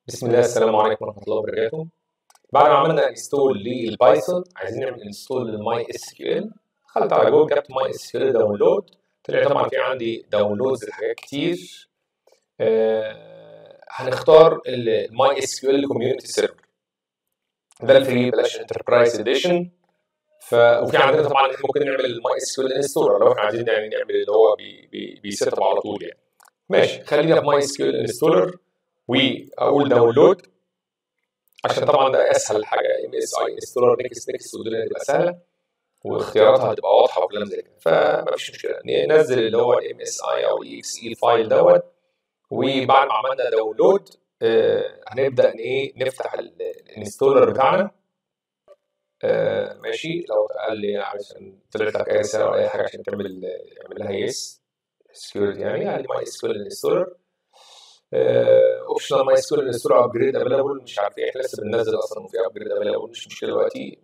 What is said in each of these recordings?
بسم الله السلام عليكم ورحمه الله وبركاته بعد ما عملنا انستول للبايثون عايزين نعمل انستول للماي اس كيو ال دخلت على جوجل كتبت ماي اس كيو ال داونلود طلع طبعا في عندي داونلودز لحاجات كتير آه هنختار الماي اس كيو ال كوميونتي سيرفر ده الفري بلاش انتربرايز اديشن ف وفي عندنا طبعا ممكن نعمل الماي اس كيو ال انستولر لو احنا عايزين يعني نعمل اللي هو بي بي بيسيت اب على طول يعني ماشي خلينا في ماي اس كيو ال انستولر واقول داونلود عشان طبعا ده اسهل حاجه ام اس اي انستولر نكست نكست والدنيا تبقى سهله واختياراتها هتبقى واضحه وكلام زي كده فما فيش مشكله ننزل اللي هو الام اس اي او اي اكس اي الفايل دوت وبعد ما عملنا داونلود آه هنبدا ايه نفتح الانستولر بتاعنا آه ماشي لو قال لي عشان طلعت لك اي رساله ولا اي حاجه عشان تعمل اعمل لها يس سكيورتي يعني يعني ماي اس كيو انستولر اوبشنال ماي سكيول انستولر ابجريد افيلابل مش عارف ايه احنا لسه بننزل اصلا وفي ابجريد افيلابل مش مشكله دلوقتي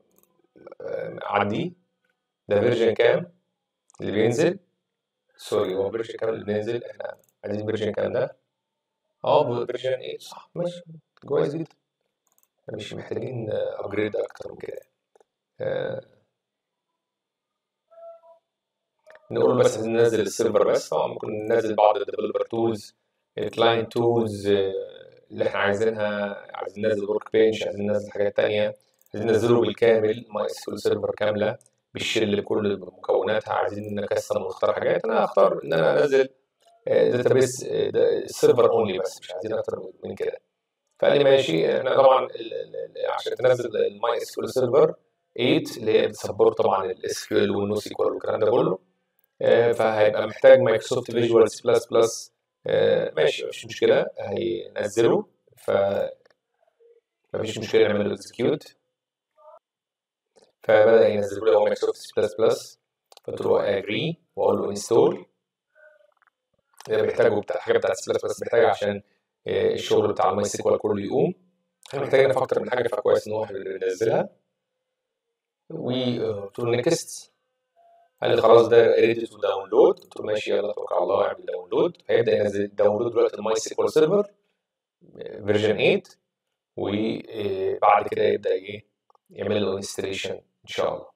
عندي ده فيرجن كام اللي بينزل سوري هو فيرجن كام اللي بينزل احنا عايزين فيرجن كام ده اه فيرجن ايه صح ماشي كويس جدا مش محتاجين ابجريد اكتر من كده آه. نقول بس ننزل السيرفر بس طبعا ممكن ننزل بعض الديفلوبر تولز الكلاينت تولز اللي احنا عايزينها عايزين ننزل ورك بنش عايزين ننزل حاجات تانية عايزين ننزله بالكامل ماي اس كيو سيرفر كامله بالشيل بكل مكوناتها عايزين نكستم ونختار حاجات انا هختار ان انا انزل داتابيس سيرفر اونلي بس مش عايزين اكتر من كده فقال لي ماشي احنا طبعا عشان تنزل الماي اس كيو سيرفر 8 اللي هي بتسبورت طبعا الاس كيو ال والنو سيكوال والكلام ده كله فهيبقى محتاج مايكروسوفت فيجوال سي بلس بلس ماشي مش مشكله هينزله ف مفيش مشكله نعمل له اكزكيوت فبدا ينزل لي هو مايكروسوفت سي بلس بلس قلت له اجري واقول له انستول ده بيحتاجه بتاع حاجه بتاعت سي بلس بلس محتاجها عشان الشغل بتاع الماي سيكوال كله يقوم احنا محتاجين في اكتر من حاجه فكويس ان هو ينزلها وقلت له نيكست قال لي خلاص ده ريدي تو داونلود قلت له ماشي يلا توكل على الله اعمل داونلود هيبدا ينزل داونلود دلوقتي الماي سيكوال سيرفر فيرجن 8 وبعد كده يبدا ايه يعمل له انستليشن ان شاء الله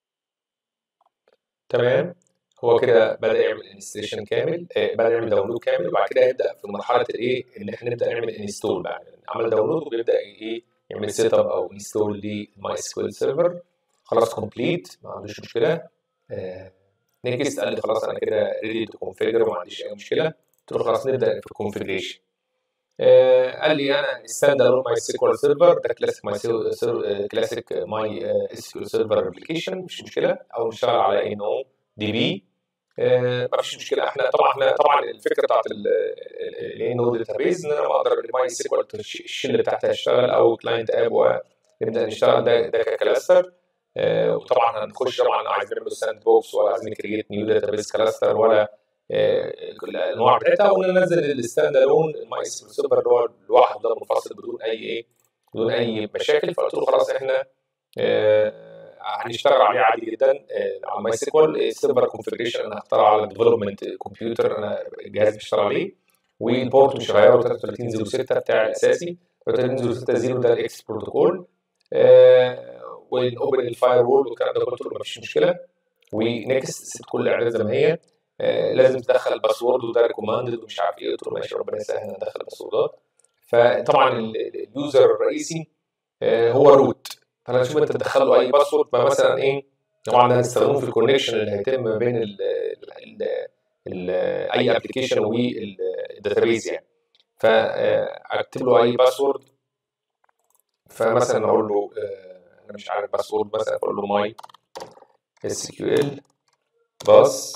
تمام هو كده بدا يعمل انستليشن كامل آه بدا يعمل داونلود كامل وبعد كده يبدا في مرحله الايه ان احنا نبدا نعمل انستول بقى يعني عمل داونلود وبيبدا ايه يعمل سيت اب او انستول للماي سيكوال سيرفر خلاص كومبليت ما عندوش مشكله نيكست قال لي خلاص انا كده ريدي تو كونفيجر وما عنديش اي مشكله قلت له خلاص نبدا في الكونفيجريشن قال لي انا ستاند الون ماي سيكوال سيرفر ده كلاسيك ماي كلاسيك ماي اس كيو سيرفر ابلكيشن مش مشكله او نشتغل على اي نو دي بي ما فيش مشكله احنا طبعا احنا طبعا الفكره بتاعت الاي نو داتابيز ان انا بقدر الماي سيكوال الشيل بتاعتها تشتغل او كلاينت اب ونبدا نشتغل ده ده ككلاستر آه وطبعا هنخش طبعا عايزين نعمل ساند بوكس ولا عايزين نكريت نيو داتابيس كلاستر ولا آه الانواع بتاعتها وننزل الستاند الون الماي اس سيرفر اللي هو لوحده ده منفصل بدون اي ايه بدون اي مشاكل فقلت له خلاص احنا آه هنشتغل عليه عادي جدا على الماي سيكوال السيرفر كونفجريشن انا هختار على ديفلوبمنت كمبيوتر انا الجهاز بيشتغل عليه والبورت مش هغيره 3306 بتاع الاساسي 3306 ده الاكس بروتوكول ونوبن الفاير وول والكلام ده كله مفيش مشكله ونكست سيب كل الاعداد زي ما هي آه لازم تدخل باسورد وده ريكوماندد ومش عارف ايه قلت له ماشي ربنا يسهل ندخل باسوردات فطبعا اليوزر الرئيسي آه هو روت فانا اشوف انت تدخل له اي باسورد فمثلا ايه طبعا ده هنستخدمه في الكونكشن اللي هيتم ما بين ال ال ال اي ابلكيشن والداتابيز يعني فاكتب له اي باسورد فمثلا اقول له آه انا مش عارف باسورد مثلا اقول له ماي اس كيو ال باس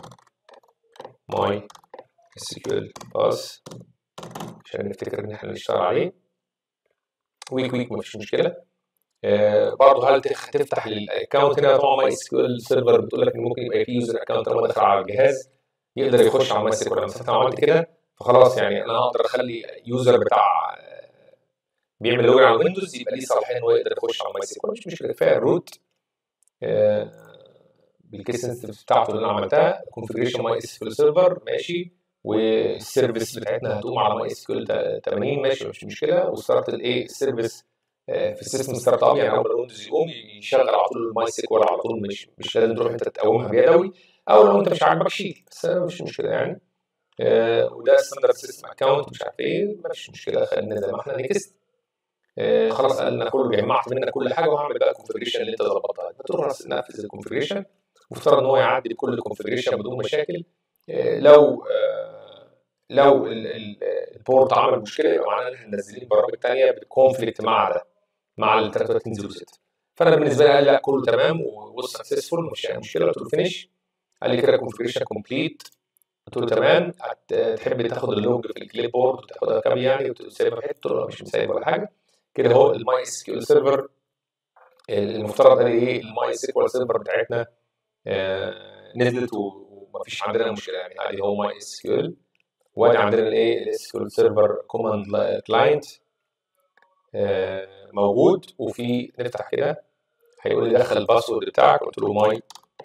ماي اس كيو ال باس عشان نفتكر ان احنا نشتغل عليه ويك ويك مفيش مشكله آه برضه هل هتفتح الاكونت هنا طبعا ماي اس كيو ال سيرفر بتقول لك ان ممكن يبقى في يوزر اكونت لما دخل على الجهاز يقدر يخش على ماي اس كيو ال لما عملت كده فخلاص يعني انا اقدر اخلي يوزر بتاع بيعمل لوجن على الويندوز يبقى ليه صلاحيه ان هو يقدر يخش على الماي سيكوال مش مشكله كفايه الروت بالكيس بتاعته اللي انا عملتها كونفجريشن ماي اس كيو سيرفر ماشي والسيرفيس بتاعتنا هتقوم على ماي اس كيو ال 80 ماشي مش مشكله وستارت الايه السيرفيس في السيستم ستارت اب يعني اول ما الويندوز يقوم يشغل على طول الماي سيكوال على طول مش مش لازم تروح انت تقومها بيدوي او لو انت مش عاجبك شيل بس مش مشكله يعني آه وده ستاندرد سيستم اكونت مش عارف ايه مفيش مشكله خلينا زي ما احنا نكست آه خلاص قالنا كله جمعت منك كل حاجه وهعمل بقى الكونفجريشن اللي انت ظبطتها بتروح ننفذ الكونفجريشن مفترض ان هو يعدي بكل الكونفجريشن بدون مشاكل آه لو آه لو البورت عمل مشكله يبقى معناه ان احنا منزلين برامج ثانيه بتكونفليكت مع ده مع ال 3306 فانا بالنسبه لي قال لا كله تمام ووصل سكسسفول مش مشكله قلت له فينش قال لي كده كونفجريشن كومبليت قلت له تمام تحب تاخد اللوج في الكليب بورد وتاخدها كام يعني وتسيبها في حته قلت له مش مسيب ولا حاجه كده اهو الماي اس كيو سيرفر المفترض ان ايه الماي سيكوال سيرفر بتاعتنا آه نزلت ومفيش عندنا مشكله يعني عادي هو ماي اس كيو ال وادي عندنا الايه الاس كيو سيرفر كوماند كلاينت موجود وفي نفتح كده هيقول لي دخل الباسورد بتاعك قلت له ماي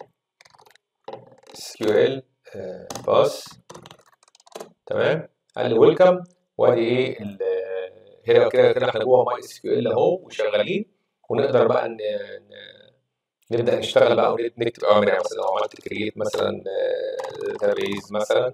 اس كيو ال باس تمام قال لي ويلكم وادي ايه هنا كده كده احنا جوه ماي اس كيو ال اهو وشغالين ونقدر بقى ن... نبدا نشتغل بقى ونكتب اوامر يعني مثلا لو عملت كرييت مثلا داتابيز مثلا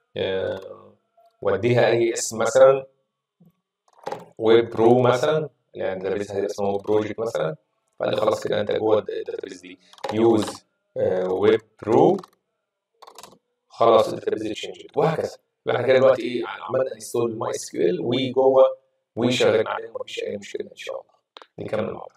واديها اي اسم مثلا ويب برو مثلا يعني داتابيز هيبقى اسمه بروجكت مثلا فقال لي خلاص كده انت جوه الداتابيز دي يوز ويب برو خلاص الداتابيز تشينجت وهكذا احنا كده دلوقتي ايه عملنا انستول ماي اس كيو ال وجوه وشغالين عليه ومفيش اي مشكله ان شاء الله نكمل مع بعض